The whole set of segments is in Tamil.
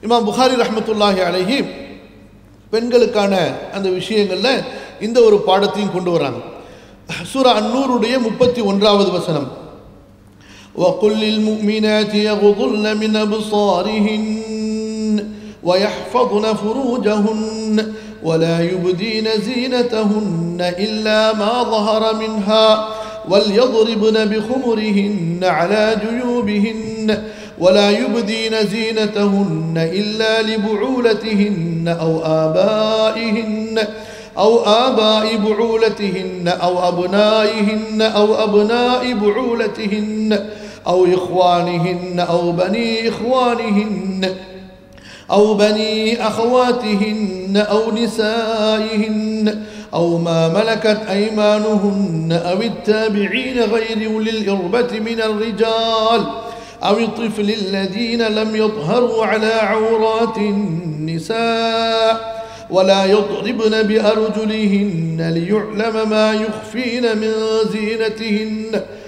இமாம் புகாரி ரஹ்மத்துல்லாஹி அலைஹி பெண்களுக்கான அந்த விஷயங்கள்ல இந்த ஒரு பாடத்தையும் கொண்டு வராங்க சூரா அன்னூருடைய முப்பத்தி ஒன்றாவது வசனம் وقل للمؤمنات يغضن من أبصارهن ويحفظن فروجهن ولا يبدين زينتهن إلا ما ظهر منها وليضربن بخمرهن على جيوبهن ولا يبدين زينتهن إلا لبعولتهن أو آبائهن أو آباء بعولتهن أو أبنائهن أو أبناء بعولتهن أو إخوانهن أو بني إخوانهن أو بني أخواتهن أو نسائهن أو ما ملكت أيمانهن أو التابعين غير أولي الإربة من الرجال أو الطفل الذين لم يظهروا على عورات النساء ولا يضربن بأرجلهن ليعلم ما يخفين من زينتهن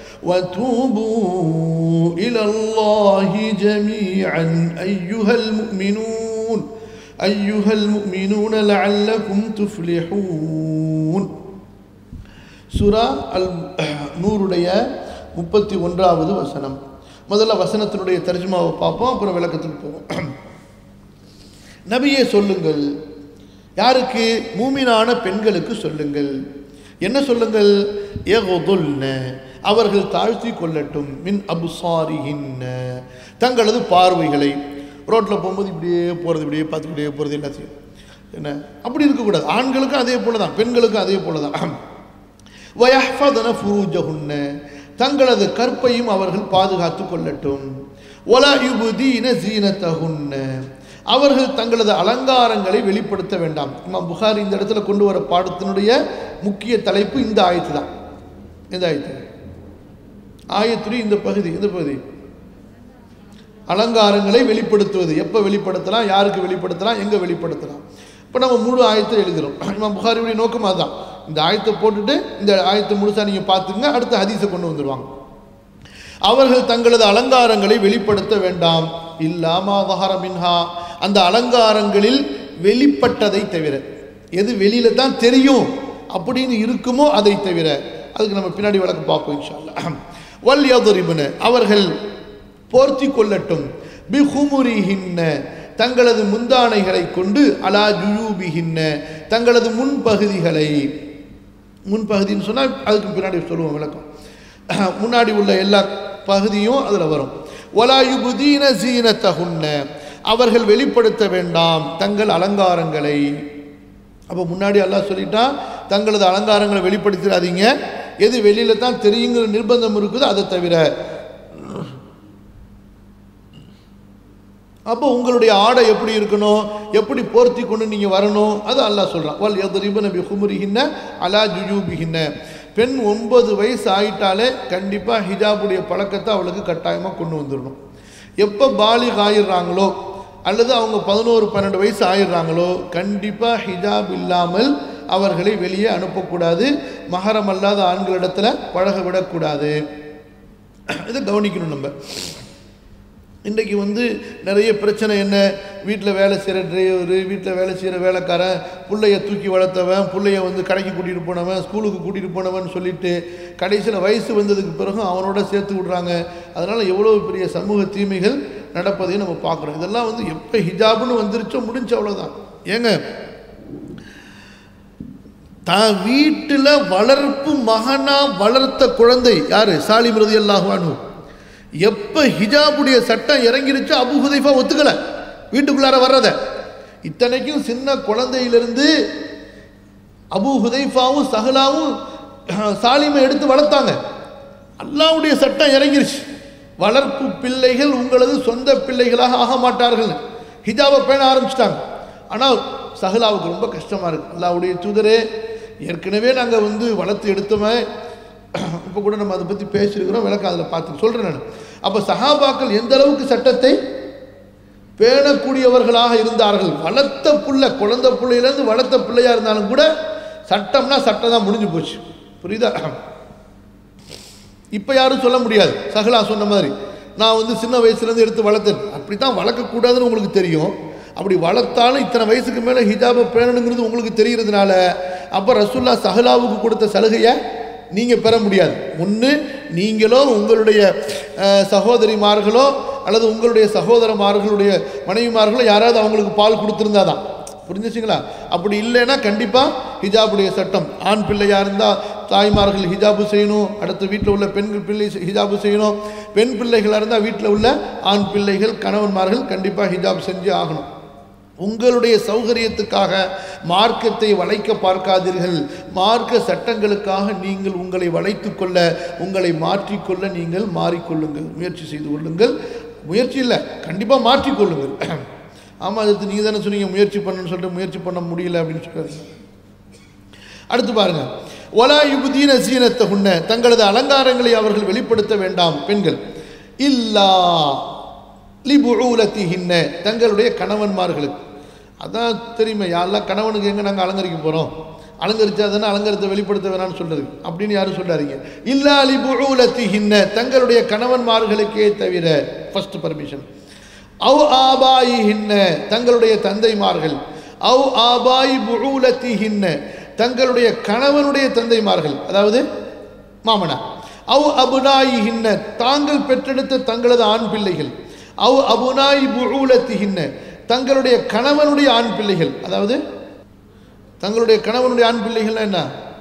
وتوبوا إلى الله جميعا أيها المؤمنون أيها المؤمنون لعلكم تفلحون சுரா அல் நூறுடைய முப்பத்தி ஒன்றாவது வசனம் முதல்ல வசனத்தினுடைய தர்ஜுமாவை பார்ப்போம் அப்புறம் விளக்கத்துக்கு போவோம் நபியே சொல்லுங்கள் யாருக்கு மூமினான பெண்களுக்கு சொல்லுங்கள் என்ன சொல்லுங்கள் ஏகொதுல்ன அவர்கள் தாழ்த்தி கொள்ளட்டும் மின் அபுசாரிகின்ன தங்களது பார்வைகளை ரோட்டில் போகும்போது இப்படியே போகிறது இப்படியே பார்த்துக்கிட்டே போகிறது எல்லாத்தையும் என்ன அப்படி இருக்கக்கூடாது ஆண்களுக்கும் அதே போல தான் பெண்களுக்கும் அதே போல தான் வயஹ்ஃபதன ஃபுரூஜஹுன்ன தங்களது கற்பையும் அவர்கள் பாதுகாத்து கொள்ளட்டும் ஒலா யுபுதீன ஜீனத்தகுன்ன அவர்கள் தங்களது அலங்காரங்களை வெளிப்படுத்த வேண்டாம் இமாம் புகாரி இந்த இடத்துல கொண்டு வர பாடத்தினுடைய முக்கிய தலைப்பு இந்த ஆயத்து தான் இந்த ஆயத்து ஆயத்துடைய இந்த பகுதி இந்த பகுதி அலங்காரங்களை வெளிப்படுத்துவது எப்போ வெளிப்படுத்தலாம் யாருக்கு வெளிப்படுத்தலாம் எங்கே வெளிப்படுத்தலாம் இப்போ நம்ம முழு ஆயத்தை எழுதுகிறோம் இமாம் புகாரியுடைய நோக்கம் அதுதான் இந்த ஆயத்தை போட்டுட்டு இந்த ஆயத்தை முழுசாக நீங்கள் பார்த்துங்க அடுத்த ஹதீஸை கொண்டு வந்துடுவாங்க அவர்கள் தங்களது அலங்காரங்களை வெளிப்படுத்த வேண்டாம் இல்லாமா தஹர மின்ஹா அந்த அலங்காரங்களில் வெளிப்பட்டதை தவிர எது வெளியில தான் தெரியும் அப்படின்னு இருக்குமோ அதை தவிர அதுக்கு நம்ம பின்னாடி விளக்கு பார்ப்போம் இன்ஷால்லா வல் யதுரிபுன அவர்கள் போர்த்தி கொள்ளட்டும் பிஹுமுரிஹின்ன தங்களது முந்தானைகளை கொண்டு அலா ஜுயூபிஹின்ன தங்களது முன்பகுதிகளை முன்பகுதின்னு சொன்னால் அதுக்கு பின்னாடி சொல்லுவோம் விளக்கம் முன்னாடி உள்ள எல்லா பகுதியும் அதில் வரும் ஒலாயுபுதீன ஜீனத்தகுன்ன அவர்கள் வெளிப்படுத்த வேண்டாம் தங்கள் அலங்காரங்களை அப்போ முன்னாடி எல்லாம் சொல்லிட்டா தங்களது அலங்காரங்களை வெளிப்படுத்திடாதீங்க எது வெளியில தான் தெரியுங்கிற நிர்பந்தம் இருக்குதோ அதை தவிர அப்போ உங்களுடைய ஆடை எப்படி இருக்கணும் எப்படி போர்த்தி கொண்டு நீங்கள் வரணும் அது அல்லாஹ் சொல்கிறான் வல் எதிரிபன பிஹுமுரிகின்ன அலா ஜுஜூபிகின்ன பெண் ஒன்பது வயசு ஆயிட்டாலே கண்டிப்பாக ஹிஜாபுடைய பழக்கத்தை அவளுக்கு கட்டாயமாக கொண்டு வந்துடணும் எப்போ பாலிக் ஆயிடுறாங்களோ அல்லது அவங்க பதினோரு பன்னெண்டு வயசு ஆயிடுறாங்களோ கண்டிப்பாக ஹிஜாப் இல்லாமல் அவர்களை வெளியே அனுப்பக்கூடாது மகரம் அல்லாத ஆண்களிடத்தில் பழக விடக்கூடாது இதை கவனிக்கணும் நம்ம இன்றைக்கி வந்து நிறைய பிரச்சனை என்ன வீட்டில் வேலை செய்கிற டிரைவரு வீட்டில் வேலை செய்கிற வேலைக்காரன் பிள்ளைய தூக்கி வளர்த்தவன் பிள்ளைய வந்து கடைக்கு கூட்டிகிட்டு போனவன் ஸ்கூலுக்கு கூட்டிகிட்டு போனவன் சொல்லிட்டு கடைசியில் வயசு வந்ததுக்கு பிறகு அவனோட சேர்த்து விட்றாங்க அதனால் எவ்வளோ பெரிய சமூக தீமைகள் நடப்பதையும் நம்ம பார்க்குறோம் இதெல்லாம் வந்து எப்போ ஹிஜாப்னு வந்துருச்சோ முடிஞ்சு அவ்வளோதான் ஏங்க தான் வீட்டில் வளர்ப்பு மகனா வளர்த்த குழந்தை யாரு சாலிமிரதி அல்லாஹானு எப்போ ஹிஜாபுடைய சட்டம் இறங்கிருச்சோ அபு ஹுதைஃபா ஒத்துக்கல வீட்டுக்குள்ளார வர்றத இத்தனைக்கும் சின்ன குழந்தையிலிருந்து அபு ஹுதைஃபாவும் சஹலாவும் சாலிமை எடுத்து வளர்த்தாங்க அல்லாவுடைய சட்டம் இறங்கிருச்சு வளர்ப்பு பிள்ளைகள் உங்களது சொந்த பிள்ளைகளாக ஆக மாட்டார்கள் ஹிஜாபை பேண ஆரம்பிச்சிட்டாங்க ஆனால் சஹலாவுக்கு ரொம்ப கஷ்டமாக இருக்குது அல்லாவுடைய தூதரே ஏற்கனவே நாங்கள் வந்து வளர்த்து எடுத்தோமே இப்போ கூட நம்ம அதை பற்றி பேசியிருக்கிறோம் விளக்கம் அதில் பார்த்து சொல்கிறேன் நான் அப்போ சஹாபாக்கள் எந்த அளவுக்கு சட்டத்தை பேணக்கூடியவர்களாக இருந்தார்கள் வளர்த்த புள்ள குழந்தை பிள்ளையிலேருந்து வளர்த்த பிள்ளையா இருந்தாலும் கூட சட்டம்னா சட்டம் தான் முடிஞ்சு போச்சு புரியுதா இப்போ யாரும் சொல்ல முடியாது சகலா சொன்ன மாதிரி நான் வந்து சின்ன வயசுலேருந்து எடுத்து வளர்த்தேன் அப்படி தான் வளர்க்கக்கூடாதுன்னு உங்களுக்கு தெரியும் அப்படி வளர்த்தாலும் இத்தனை வயசுக்கு மேலே ஹிஜாபை பேணணுங்கிறது உங்களுக்கு தெரிகிறதுனால அப்போ ரசுல்லா சஹலாவுக்கு கொடுத்த சலுகையை நீங்கள் பெற முடியாது ஒன்று நீங்களோ உங்களுடைய அஹ், சகோதரிமார்களோ அல்லது உங்களுடைய சகோதரமார்களுடைய மனைவிமார்களோ யாராவது அவங்களுக்கு பால் கொடுத்துருந்தாதான் புரிஞ்சுச்சிங்களா அப்படி இல்லைன்னா கண்டிப்பாக ஹிஜாபுடைய சட்டம் ஆண் பிள்ளையாக இருந்தால் தாய்மார்கள் ஹிஜாபு செய்யணும் அடுத்த வீட்டில் உள்ள பெண்கள் பிள்ளை ஹிஜாபு செய்யணும் பெண் பிள்ளைகளாக இருந்தால் வீட்டில் உள்ள ஆண் பிள்ளைகள் கணவன்மார்கள் கண்டிப்பாக ஹிஜாப் செஞ்சு ஆகணும் உங்களுடைய சௌகரியத்துக்காக மார்க்கத்தை வளைக்க பார்க்காதீர்கள் மார்க்க சட்டங்களுக்காக நீங்கள் உங்களை வளைத்துக் கொள்ள உங்களை மாற்றிக்கொள்ள நீங்கள் மாறிக்கொள்ளுங்கள் முயற்சி செய்து கொள்ளுங்கள் முயற்சி இல்லை கண்டிப்பாக மாற்றிக்கொள்ளுங்கள் ஆமாம் அது நீங்கள் தானே சொன்னீங்க முயற்சி பண்ணணும்னு சொல்லிட்டு முயற்சி பண்ண முடியல அப்படின்னு சொல்றாரு அடுத்து பாருங்க ஒலா யுபுதீன சீனத்தகுன்ன தங்களது அலங்காரங்களை அவர்கள் வெளிப்படுத்த வேண்டாம் பெண்கள் இல்லா லிபுஊலத்திஹின்ன தங்களுடைய கணவன்மார்களுக்கு அதான் தெரியுமே யாரெல்லாம் கணவனுக்கு எங்கே நாங்கள் அலங்கரிக்க போகிறோம் அலங்கரிச்சா தானே அலங்கரித்தை வெளிப்படுத்த வேணாம்னு சொல்றது அப்படின்னு யாரும் சொல்லாதீங்க இல்லா லிபுஊலத்திஹின்ன தங்களுடைய கணவன்மார்களுக்கே தவிர ஃபர்ஸ்ட் பர்மிஷன் அவ் ஆபாயிஹின்ன தங்களுடைய தந்தைமார்கள் அவ் ஆபாய் புஊலத்திஹின்ன தங்களுடைய கணவனுடைய தந்தைமார்கள் அதாவது மாமனா அவ் அபுனாயிஹின்ன தாங்கள் பெற்றெடுத்த தங்களது ஆண் பிள்ளைகள் அவ் அபுனாய் புஊலத்திஹின்ன தங்களுடைய கணவனுடைய ஆண் பிள்ளைகள் அதாவது தங்களுடைய கணவனுடைய ஆண் பிள்ளைகள்னா என்ன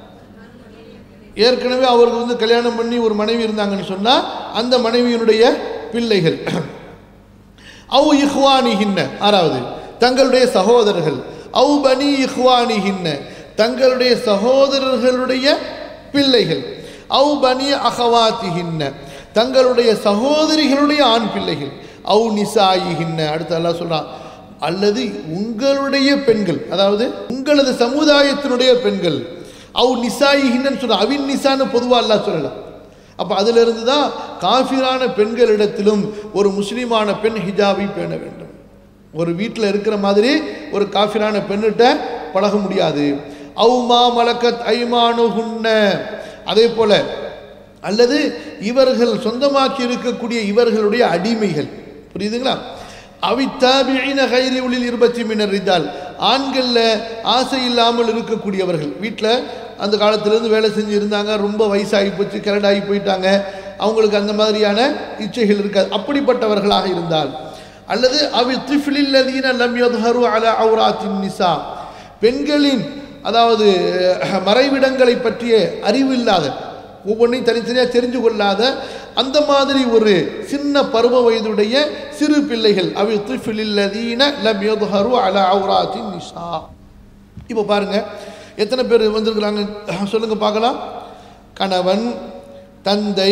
ஏற்கனவே அவருக்கு வந்து கல்யாணம் பண்ணி ஒரு மனைவி இருந்தாங்கன்னு சொன்னா அந்த மனைவியினுடைய பிள்ளைகள் அவு இஹ்வானிஹின்ன ஆறாவது தங்களுடைய சகோதரர்கள் அவு பனி இஹ்வானிஹின்ன தங்களுடைய சகோதரர்களுடைய பிள்ளைகள் அவு பனி அகவாத்திஹின்ன தங்களுடைய சகோதரிகளுடைய ஆண் பிள்ளைகள் அவு நிசாயிஹின்ன அடுத்து அல்லாஹ் சொல்றான் அல்லது உங்களுடைய பெண்கள் அதாவது உங்களது சமுதாயத்தினுடைய பெண்கள் அவு நிசாயிஹின்னு சொல்ற அவின் நிசான்னு பொதுவாக அல்லாஹ் சொல்லலாம் அப்போ அதிலிருந்து தான் காஃபிரான பெண்களிடத்திலும் ஒரு முஸ்லீமான பெண் ஹிஜாபை பேண வேண்டும் ஒரு வீட்டில் இருக்கிற மாதிரி ஒரு காஃபிரான பெண்ணிட்ட பழக முடியாது அவுமா மலக்கத் ஐமானுகுன்ன அதே போல அல்லது இவர்கள் சொந்தமாக்கி இருக்கக்கூடிய இவர்களுடைய அடிமைகள் புரியுதுங்களா அவித்தாபியின கைரி உளில் இருபத்தி மின்னர் ரிஜால் ஆண்களில் ஆசை இல்லாமல் இருக்கக்கூடியவர்கள் வீட்டில் அந்த காலத்திலேருந்து வேலை செஞ்சு இருந்தாங்க ரொம்ப வயசாகி போச்சு கிரடாகி போயிட்டாங்க அவங்களுக்கு அந்த மாதிரியான இச்சைகள் இருக்காது அப்படிப்பட்டவர்களாக இருந்தால் அல்லது அவி திஃபிலில்லதீன லம் யத்ஹரு அலா அவுராத்தின் நிசா பெண்களின் அதாவது அஹ், மறைவிடங்களை பற்றிய அறிவு இல்லாத ஒவ்வொன்றையும் தனித்தனியாக தெரிஞ்சு கொள்ளாத அந்த மாதிரி ஒரு சின்ன பருவ வயதுடைய சிறு பிள்ளைகள் அவி திஃபிலில்லதீன லம் யத்ஹரு அலா அவுராத்தின் நிசா இப்போ பாருங்க எத்தனை பேர் வந்திருக்கிறாங்க சொல்லுங்க பார்க்கலாம் கணவன் தந்தை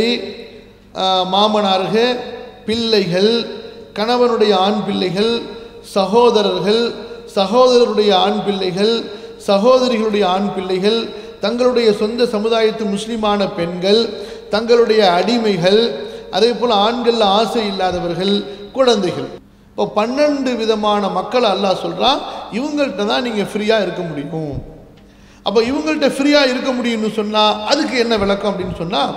ஆஹ், மாமனார்கள் பிள்ளைகள் கணவனுடைய ஆண் பிள்ளைகள் சகோதரர்கள் சகோதரருடைய ஆண் பிள்ளைகள் சகோதரிகளுடைய ஆண் பிள்ளைகள் தங்களுடைய சொந்த சமுதாயத்து முஸ்லிமான பெண்கள் தங்களுடைய அடிமைகள் அதே போல் ஆண்களில் ஆசை இல்லாதவர்கள் குழந்தைகள் இப்போ பன்னெண்டு விதமான மக்கள் அல்லாஹ் சொல்கிறான் இவங்கள்ட்ட தான் நீங்கள் ஃப்ரீயாக இருக்க முடியும் அப்போ இவங்கள்ட்ட ஃப்ரீயாக இருக்க முடியும்னு சொன்னால் அதுக்கு என்ன விளக்கம் அப்படின்னு சொன்னால்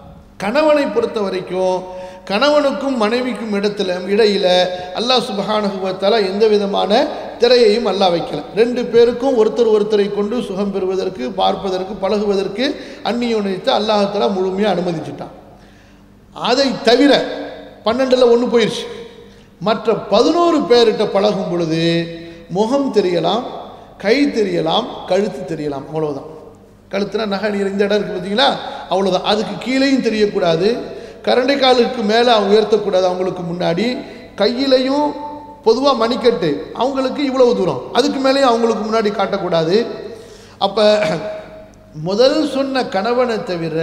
கணவனை பொறுத்த வரைக்கும் கணவனுக்கும் மனைவிக்கும் இடத்துல இடையில அல்லாஹ் சுபஹானுவத்தால எந்த விதமான திரையையும் அல்லாஹ் வைக்கல ரெண்டு பேருக்கும் ஒருத்தர் ஒருத்தரை கொண்டு சுகம் பெறுவதற்கு பார்ப்பதற்கு பழகுவதற்கு அந்நியோனித்து அல்லாஹால முழுமையாக அனுமதிச்சிட்டான் அதை தவிர பன்னெண்டில் ஒன்று போயிடுச்சு மற்ற பதினோரு பேர்கிட்ட பழகும் பொழுது முகம் தெரியலாம் கை தெரியலாம் கழுத்து தெரியலாம் அவ்வளவுதான் கழுத்துனா நகை நீர் இந்த இடம் இருக்குது பார்த்தீங்களா அவ்வளோதான் அதுக்கு கீழேயும் தெரியக்கூடாது கரண்டை காலுக்கு மேலே உயர்த்தக்கூடாது அவங்களுக்கு முன்னாடி கையிலையும் பொதுவாக மணிக்கட்டு அவங்களுக்கு இவ்வளவு தூரம் அதுக்கு மேலேயும் அவங்களுக்கு முன்னாடி காட்டக்கூடாது அப்போ முதல் சொன்ன கணவனை தவிர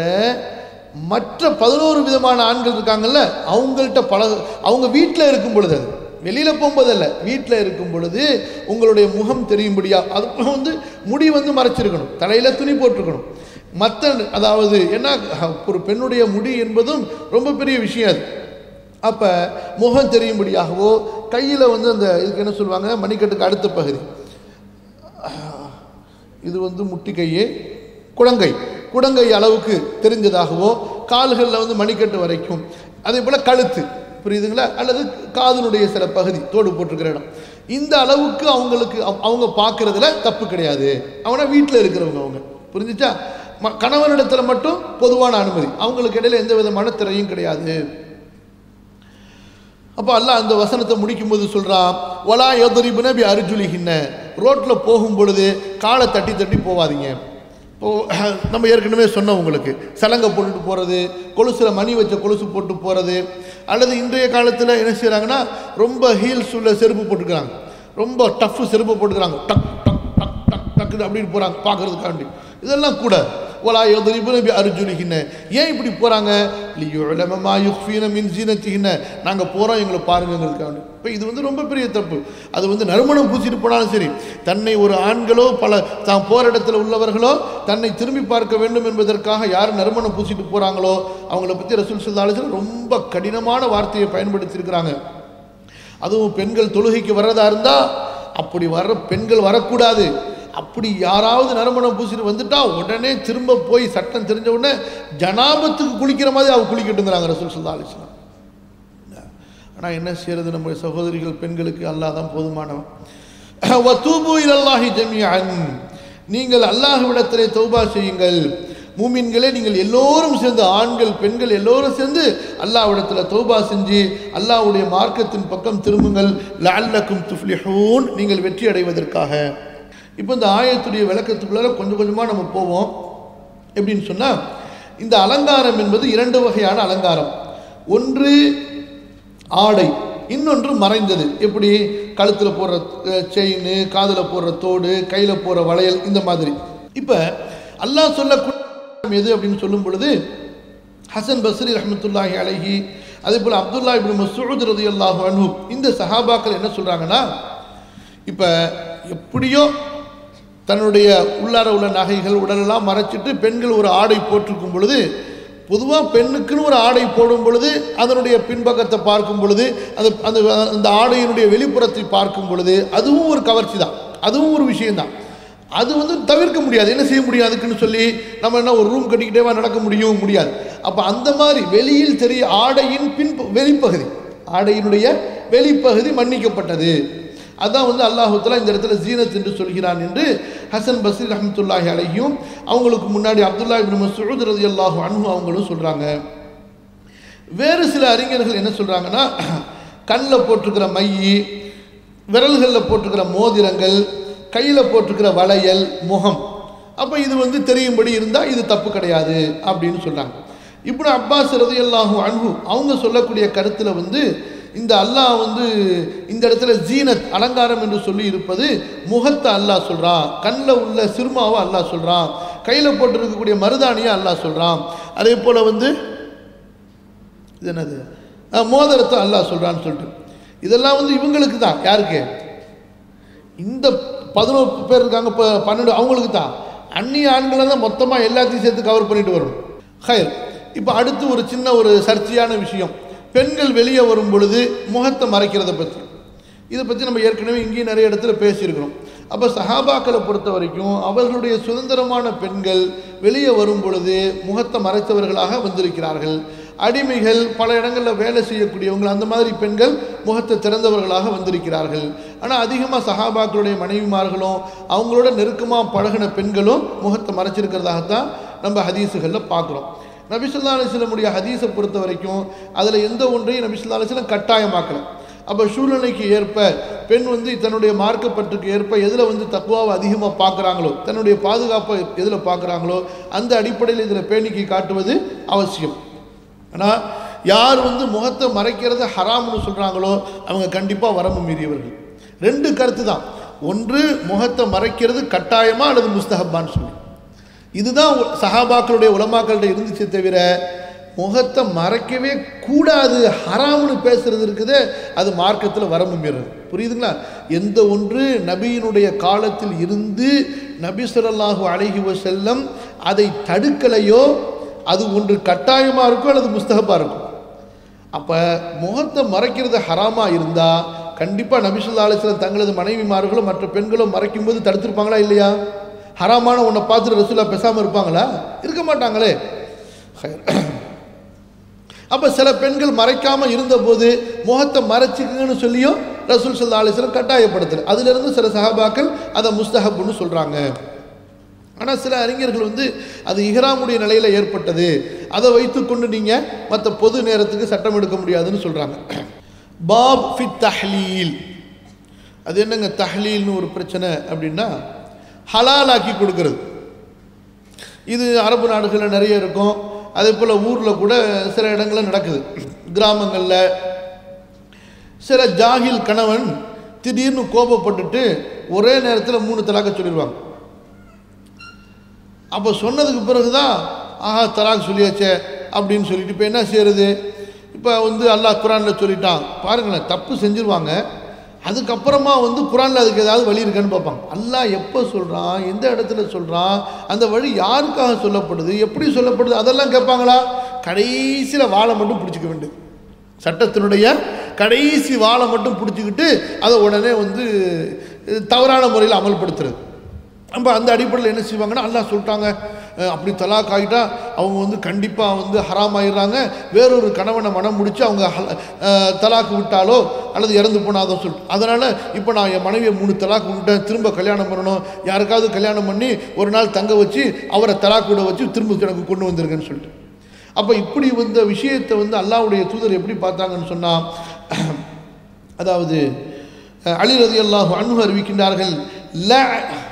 மற்ற பதினோரு விதமான ஆண்கள் இருக்காங்கல்ல அவங்கள்ட்ட பழக அவங்க வீட்டில் இருக்கும் பொழுது அது வெளியில் போகும்போதல்ல வீட்டில் இருக்கும் பொழுது உங்களுடைய முகம் தெரியும்படியா அது வந்து முடி வந்து மறைச்சிருக்கணும் தலையில் துணி போட்டிருக்கணும் மற்ற அதாவது என்ன ஒரு பெண்ணுடைய முடி என்பதும் ரொம்ப பெரிய விஷயம் அது அப்போ முகம் தெரியும்படியாகவோ கையில் வந்து அந்த இதுக்கு என்ன சொல்லுவாங்க மணிக்கட்டுக்கு அடுத்த பகுதி இது வந்து முட்டி கையே குடங்கை குடங்கை அளவுக்கு தெரிஞ்சதாகவோ கால்களில் வந்து மணிக்கட்டு வரைக்கும் அதே போல் கழுத்து புரியுதுங்களா அல்லது காதனுடைய சில பகுதி தோடு போட்டிருக்கிற இடம் இந்த அளவுக்கு அவங்களுக்கு அவ- அவங்க பார்க்கறதுல தப்பு கிடையாது அவனா வீட்டில் இருக்கிறவங்க அவங்க புரிஞ்சுச்சா ம- கணவனிடத்துல மட்டும் பொதுவான அனுமதி அவங்களுக்கு இடையில எந்த விதமான திரையும் கிடையாது அப்போ அல்லாஹ் அந்த வசனத்தை முடிக்கும்போது சொல்றான் வலா எதிரிபுன பி அர்ஜுலிஹின்ன ரோட்டில் போகும் பொழுது காலை தட்டி தட்டி போவாதீங்க இப்போ நம்ம ஏற்கனவே சொன்னோம் உங்களுக்கு சலங்கை போட்டுட்டு போகிறது கொலுசில் மணி வச்ச கொலுசு போட்டு போகிறது அல்லது இன்றைய காலத்தில் என்ன செய்கிறாங்கன்னா ரொம்ப ஹீல்ஸ் உள்ள செருப்பு போட்டுக்கிறாங்க ரொம்ப டஃப் செருப்பு போட்டுக்கிறாங்க டக் டக் டக் டக் டக்குன்னு அப்படின்னு போகிறாங்க பார்க்கறதுக்காண்டி இதெல்லாம் கூட ஒலா யضربن بأرجلهن ஏன் இப்படி போறாங்க ليعلم ما يخفين من زينتهن நாங்க போறோம் எங்களை பாருங்கிறதுக்காக இப்போ இது வந்து ரொம்ப பெரிய தப்பு அது வந்து நறுமணம் பூசிட்டு போனாலும் சரி தன்னை ஒரு ஆண்களோ பல தான் போற இடத்துல உள்ளவர்களோ தன்னை திரும்பி பார்க்க வேண்டும் என்பதற்காக யார் நறுமணம் பூசிட்டு போறாங்களோ அவங்கள பத்தி ரசூல் சல்லாஹ் ரொம்ப கடினமான வார்த்தையை பயன்படுத்தியிருக்கிறாங்க அதுவும் பெண்கள் தொழுகைக்கு வர்றதா இருந்தா அப்படி வர்ற பெண்கள் வரக்கூடாது அப்படி யாராவது நறுமணம் பூசிட்டு வந்துட்டா உடனே திரும்ப போய் சட்டம் தெரிஞ்ச உடனே ஜனாபத்துக்கு குளிக்கிற மாதிரி அவ குளிக்கட்டுங்கிறாங்க ரசூல் சல்லா அலிஸ்லாம் ஆனால் என்ன செய்யறது நம்ம சகோதரிகள் பெண்களுக்கு அல்லாஹ் தான் போதுமானவன் வத்தூபு இலல்லாஹி ஜமியன் நீங்கள் அல்லாஹ்விடத்திலே தௌபா செய்யுங்கள் மூமின்களே நீங்கள் எல்லோரும் சேர்ந்து ஆண்கள் பெண்கள் எல்லோரும் சேர்ந்து அல்லாஹ்விடத்தில் தௌபா செஞ்சு அல்லாஹ்வுடைய மார்க்கத்தின் பக்கம் திரும்புங்கள் லஅல்லக்கும் துஃப்லிஹூன் நீங்கள் வெற்றி அடைவதற்காக இப்போ இந்த ஆயத்துடைய விளக்கத்துக்குள்ளார கொஞ்சம் கொஞ்சமாக நம்ம போவோம் எப்படின்னு சொன்னால் இந்த அலங்காரம் என்பது இரண்டு வகையான அலங்காரம் ஒன்று ஆடை இன்னொன்று மறைந்தது எப்படி கழுத்தில் போடுற செயின் காதில் போடுற தோடு கையில் போடுற வளையல் இந்த மாதிரி இப்போ அல்லாஹ் சொல்லக்கூடிய எது அப்படின்னு சொல்லும் பொழுது ஹசன் பஸ்ரி ரஹமத்துல்லாஹி அலைஹி அதே போல் அப்துல்லா இப்னு மசூத் ரதியல்லாஹு அன்ஹு இந்த சஹாபாக்கள் என்ன சொல்கிறாங்கன்னா இப்போ எப்படியோ தன்னுடைய உள்ளார உள்ள நகைகள் உடலெல்லாம் மறைச்சிட்டு பெண்கள் ஒரு ஆடை போட்டிருக்கும் பொழுது பொதுவாக பெண்ணுக்குன்னு ஒரு ஆடை போடும் பொழுது அதனுடைய பின்பக்கத்தை பார்க்கும் பொழுது அந்த அந்த அந்த ஆடையினுடைய வெளிப்புறத்தை பார்க்கும் பொழுது அதுவும் ஒரு கவர்ச்சி தான் அதுவும் ஒரு விஷயம்தான் அது வந்து தவிர்க்க முடியாது என்ன செய்ய முடியும் அதுக்குன்னு சொல்லி நம்ம என்ன ஒரு ரூம் கட்டிக்கிட்டேவா நடக்க முடியும் முடியாது அப்போ அந்த மாதிரி வெளியில் தெரிய ஆடையின் பின் வெளிப்பகுதி ஆடையினுடைய வெளிப்பகுதி மன்னிக்கப்பட்டது அதான் வந்து அல்லாஹுத்தலா இந்த இடத்துல ஜீனத் என்று சொல்கிறான் என்று ஹசன் பசீர் ரஹமத்துல்லாஹி அலையும் அவங்களுக்கு முன்னாடி அப்துல்லா இப்னு மசூத் ரதி அல்லாஹு அன்ஹு அவங்களும் சொல்கிறாங்க வேறு சில அறிஞர்கள் என்ன சொல்கிறாங்கன்னா கண்ணில் போட்டிருக்கிற மை விரல்களில் போட்டிருக்கிற மோதிரங்கள் கையில் போட்டிருக்கிற வளையல் முகம் அப்போ இது வந்து தெரியும்படி இருந்தால் இது தப்பு கிடையாது அப்படின்னு சொல்கிறாங்க இப்போ அப்பாஸ் ரதியல்லாஹு அன்ஹு அவங்க சொல்லக்கூடிய கருத்தில் வந்து இந்த அல்லாஹ் வந்து இந்த இடத்துல ஜீனத் அலங்காரம் என்று சொல்லி இருப்பது முகத்தை அல்லாஹ் சொல்கிறான் கண்ணில் உள்ள சிறுமாவை அல்லாஹ் சொல்கிறான் கையில் போட்டிருக்கக்கூடிய மருதாணியை அல்லாஹ் சொல்கிறான் அதே போல் வந்து இது என்னது அஹ், மோதிரத்தை அல்லாஹ் சொல்கிறான்னு சொல்லிட்டு இதெல்லாம் வந்து இவங்களுக்கு தான் யாருக்கு இந்த பதினோரு பேர் இருக்காங்க இப்போ பன்னெண்டு அவங்களுக்கு தான் அந்நிய ஆண்களை தான் மொத்தமாக எல்லாத்தையும் சேர்த்து கவர் பண்ணிட்டு வரணும் ஹயர் இப்போ அடுத்து ஒரு சின்ன ஒரு சர்ச்சையான விஷயம் பெண்கள் வெளியே வரும் பொழுது முகத்தை மறைக்கிறத பற்றி இதை பற்றி நம்ம ஏற்கனவே இங்கேயும் நிறைய இடத்துல பேசியிருக்கிறோம் அப்போ சஹாபாக்களை பொறுத்த வரைக்கும் அவர்களுடைய சுதந்திரமான பெண்கள் வெளியே வரும் பொழுது முகத்தை மறைத்தவர்களாக வந்திருக்கிறார்கள் அடிமைகள் பல இடங்களில் வேலை செய்யக்கூடியவங்க அந்த மாதிரி பெண்கள் முகத்தை திறந்தவர்களாக வந்திருக்கிறார்கள் ஆனால் அதிகமாக சஹாபாக்களுடைய மனைவிமார்களும் அவங்களோட நெருக்கமாக பழகின பெண்களும் முகத்தை மறைச்சிருக்கிறதாகத்தான் நம்ம ஹதீஸுகளில் பார்க்குறோம் நபிசுல்லா அலிஸ்லமுடைய ஹதீஸை பொறுத்த வரைக்கும் அதில் எந்த ஒன்றையும் நபிசுல்லா அலிஸ்லம் கட்டாயமாக்கலை அப்போ சூழ்நிலைக்கு ஏற்ப பெண் வந்து தன்னுடைய மார்க்கப்பற்றுக்கு ஏற்ப எதில் வந்து தக்குவாவை அதிகமாக பார்க்குறாங்களோ தன்னுடைய பாதுகாப்பை எதில் பார்க்குறாங்களோ அந்த அடிப்படையில் இதில் பேணிக்கை காட்டுவது அவசியம் ஆனால் யார் வந்து முகத்தை மறைக்கிறத ஹராம்னு சொல்கிறாங்களோ அவங்க கண்டிப்பாக வரம்பு மீறியவர்கள் ரெண்டு கருத்து தான் ஒன்று முகத்தை மறைக்கிறது கட்டாயமா அல்லது முஸ்தஹப்பான்னு சொல்லி இதுதான் உ- சஹாபாக்களுடைய உலமாக்களுடைய இருந்துச்சே தவிர முகத்தை மறைக்கவே கூடாது ஹராம்னு பேசுறது இருக்குது அது மார்க்கத்தில் வரம்பு மீறுறது புரியுதுங்களா எந்த ஒன்று நபியினுடைய காலத்தில் இருந்து நபி ஸல்லல்லாஹு அலைஹி வஸல்லம் அதை தடுக்கலையோ அது ஒன்று கட்டாயமாக இருக்கும் அல்லது முஸ்தகப்பாக இருக்கும் அப்போ முகத்தை மறைக்கிறது ஹராமா இருந்தால் கண்டிப்பாக நபிசுல்லா அலிஸ்லாம் தங்களது மனைவிமார்களும் மற்ற பெண்களும் மறைக்கும்போது தடுத்திருப்பாங்களா இல்லையா ஹராமான உன்னை பார்த்துட்டு ரசூலா பேசாமல் இருப்பாங்களா இருக்க மாட்டாங்களே ஹைர். அப்போ சில பெண்கள் மறைக்காமல் இருந்தபோது முகத்தை மறைச்சிக்கங்கன்னு சொல்லியும் ரசூல் சல்லா அலிஸ்லம் கட்டாயப்படுத்தல அதிலிருந்து சில சஹாபாக்கள் அதை முஸ்தஹப்னு சொல்கிறாங்க ஆனால் சில அறிஞர்கள் வந்து அது இஹ்ராமுடைய நிலையில் ஏற்பட்டது அதை வைத்துக்கொண்டு நீங்கள் மற்ற பொது நேரத்துக்கு சட்டம் எடுக்க முடியாதுன்னு சொல்கிறாங்க பாப் ஃபித் தஹ்லீல் அது என்னங்க தஹ்லீல்னு ஒரு பிரச்சனை அப்படின்னா ஹலாலாக்கி கொடுக்கறது இது அரபு நாடுகளில் நிறைய இருக்கும் அதே போல் ஊரில் கூட சில இடங்களில் நடக்குது கிராமங்களில் சில ஜாகில் கணவன் திடீர்னு கோபப்பட்டுட்டு ஒரே நேரத்தில் மூணு தலாக்க சொல்லிடுவாங்க அப்போ சொன்னதுக்கு பிறகு தான் ஆஹா தலாக் சொல்லியாச்சே அப்படின்னு சொல்லிட்டு இப்போ என்ன செய்யறது இப்போ வந்து அல்லாஹ் குரானில் சொல்லிட்டான் பாருங்களேன் தப்பு செஞ்சிருவாங்க அதுக்கப்புறமா வந்து குரானில் அதுக்கு ஏதாவது வழி இருக்கான்னு பார்ப்பாங்க அல்லாஹ் எப்போ சொல்கிறான் எந்த இடத்துல சொல்கிறான் அந்த வழி யாருக்காக சொல்லப்படுது எப்படி சொல்லப்படுது அதெல்லாம் கேட்பாங்களா கடைசியில் வாழை மட்டும் பிடிச்சிக்க வேண்டியது சட்டத்தினுடைய கடைசி வாழை மட்டும் பிடிச்சிக்கிட்டு அதை உடனே வந்து தவறான முறையில் அமல்படுத்துறது நம்ம அந்த அடிப்படையில் என்ன செய்வாங்கன்னா அல்லாஹ் சொல்லிட்டாங்க அஹ் அப்படி தலாக் ஆகிட்டா அவங்க வந்து கண்டிப்பாக வந்து ஹராம் ஆயிடுறாங்க வேறொரு கணவனை மனம் முடிச்சு அவங்க ஹல- அஹ் தலாக்கு விட்டாலோ அல்லது இறந்து போனாதோ சொல்லிட்டு அதனால் இப்போ நான் என் மனைவியை மூணு தலாக்கு விட்டேன் திரும்ப கல்யாணம் பண்ணணும் யாருக்காவது கல்யாணம் பண்ணி ஒரு நாள் தங்க வச்சு அவரை தலாக்கு விட வச்சு திரும்ப எனக்கு கொண்டு வந்திருக்கேன்னு சொல்லிட்டு அப்போ இப்படி வந்த விஷயத்தை வந்து அல்லாஹ்வுடைய தூதர் எப்படி பார்த்தாங்கன்னு சொன்னால் அதாவது அஹ், அலி ரதி அல்லாஹு அன்ஹு அறிவிக்கின்றார்கள் "லஅ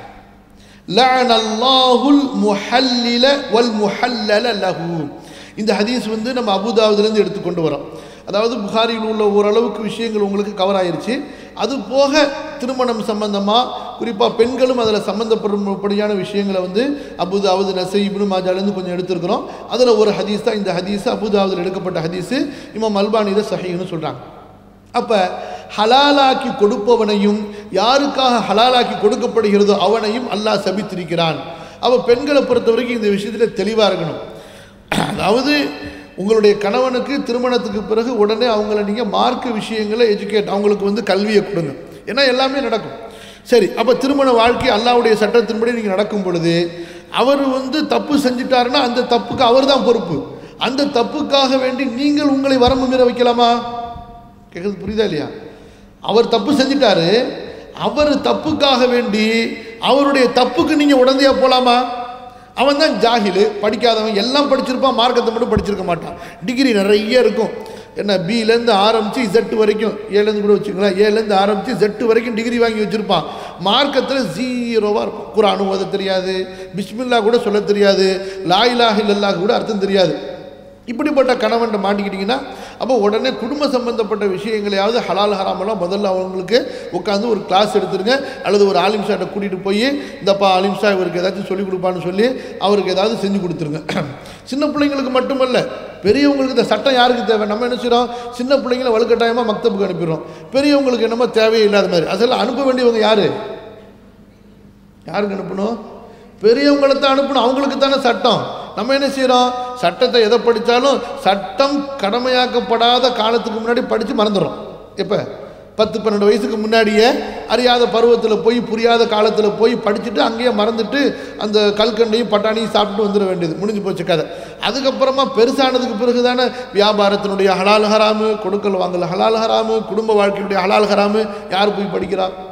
லஅன அல்லாஹுல் முஹல்லில வல் முஹல்லல லஹு இந்த ஹதீஸ் வந்து நம்ம அபுதாவுதுலேருந்து எடுத்துக்கொண்டு வரோம் அதாவது புகாரியில் உள்ள ஓரளவுக்கு விஷயங்கள் உங்களுக்கு கவர் ஆயிருச்சு அது போக திருமணம் சம்பந்தமாக குறிப்பாக பெண்களும் அதில் சம்மந்தப்படும்படியான விஷயங்களை வந்து அபுதாவுது நசை இப்னு மாஜாலேருந்து கொஞ்சம் எடுத்திருக்கிறோம் அதில் ஒரு ஹதீஸ் தான் இந்த ஹதீஸ் அபுதாவுதில் எடுக்கப்பட்ட ஹதீஸு இமாம் அல்பானித சஹீன்னு சொல்கிறாங்க அப்போ ஹலாலாக்கி கொடுப்பவனையும் யாருக்காக ஹலாலாக்கி கொடுக்கப்படுகிறதோ அவனையும் அல்லாஹ் சபித்திருக்கிறான் அப்போ பெண்களை பொறுத்த வரைக்கும் இந்த விஷயத்தில் தெளிவாக இருக்கணும் அதாவது உங்களுடைய கணவனுக்கு திருமணத்துக்கு பிறகு உடனே அவங்கள நீங்கள் மார்க்க விஷயங்களை எஜுகேட் அவங்களுக்கு வந்து கல்வியை கொடுங்க ஏன்னா எல்லாமே நடக்கும் சரி அப்போ திருமண வாழ்க்கை அல்லாவுடைய சட்டத்தின்படி நீங்கள் நடக்கும் பொழுது அவர் வந்து தப்பு செஞ்சிட்டாருன்னா அந்த தப்புக்கு அவர் தான் பொறுப்பு அந்த தப்புக்காக வேண்டி நீங்கள் உங்களை வரம்பு மீற வைக்கலாமா கேட்குறது புரியுதா இல்லையா அவர் தப்பு செஞ்சிட்டாரு அவர் தப்புக்காக வேண்டி அவருடைய தப்புக்கு நீங்கள் உடந்தையா போகலாமா அவன் தான் ஜாகிலு படிக்காதவன் எல்லாம் படிச்சிருப்பான் மார்க்கத்தை மட்டும் படிச்சிருக்க மாட்டான் டிகிரி நிறைய இருக்கும் என்ன பிலேருந்து ஆரம்பித்து ஜெட்டு வரைக்கும் ஏழுலேருந்து கூட வச்சுங்களேன் ஏழுலேருந்து ஆரம்பித்து ஜெட்டு வரைக்கும் டிகிரி வாங்கி வச்சுருப்பான் மார்க்கத்தில் ஜீரோவாக இருக்கும் குரான் ஓத தெரியாது பிஸ்மில்லா கூட சொல்ல தெரியாது லாயிலாஹ் இல்லல்லாஹ் கூட அர்த்தம் தெரியாது இப்படிப்பட்ட கணவன்ட்ட மாட்டிக்கிட்டிங்கன்னா அப்போ உடனே குடும்ப சம்பந்தப்பட்ட விஷயங்களையாவது ஹலால் ஹராமெல்லாம் முதல்ல அவங்களுக்கு உட்காந்து ஒரு கிளாஸ் எடுத்துருங்க அல்லது ஒரு ஆலிம் சார்ட்ட கூட்டிகிட்டு போய் இந்தப்பா ஆலிம் சார் இவருக்கு ஏதாச்சும் சொல்லிக் கொடுப்பான்னு சொல்லி அவருக்கு ஏதாவது செஞ்சு கொடுத்துருங்க சின்ன பிள்ளைங்களுக்கு மட்டுமல்ல பெரியவங்களுக்கு இந்த சட்டம் யாருக்கு தேவை நம்ம என்ன செய்கிறோம் சின்ன பிள்ளைங்களை வலுக்கட்டாயமாக மக்தபுக்கு அனுப்பிடுறோம் பெரியவங்களுக்கு என்னமோ தேவையே இல்லாத மாதிரி அதெல்லாம் அனுப்ப வேண்டியவங்க யார் யாருக்கு அனுப்பணும் பெரியவங்களை தான் அனுப்பணும் அவங்களுக்கு தானே சட்டம் நம்ம என்ன செய்கிறோம் சட்டத்தை எதை படித்தாலும் சட்டம் கடமையாக்கப்படாத காலத்துக்கு முன்னாடி படித்து மறந்துடுறோம் எப்போ பத்து பன்னெண்டு வயசுக்கு முன்னாடியே அறியாத பருவத்தில் போய் புரியாத காலத்தில் போய் படிச்சுட்டு அங்கேயே மறந்துட்டு அந்த கல்கண்டையும் பட்டாணியும் சாப்பிட்டு வந்துட வேண்டியது முடிஞ்சு போச்சு கதை அதுக்கப்புறமா பெருசானதுக்கு பிறகு தானே வியாபாரத்தினுடைய ஹலால் ஹராமு கொடுக்கல் வாங்கல் ஹலால் ஹராமு குடும்ப வாழ்க்கையினுடைய ஹலால் ஹராமு யார் போய் படிக்கிறா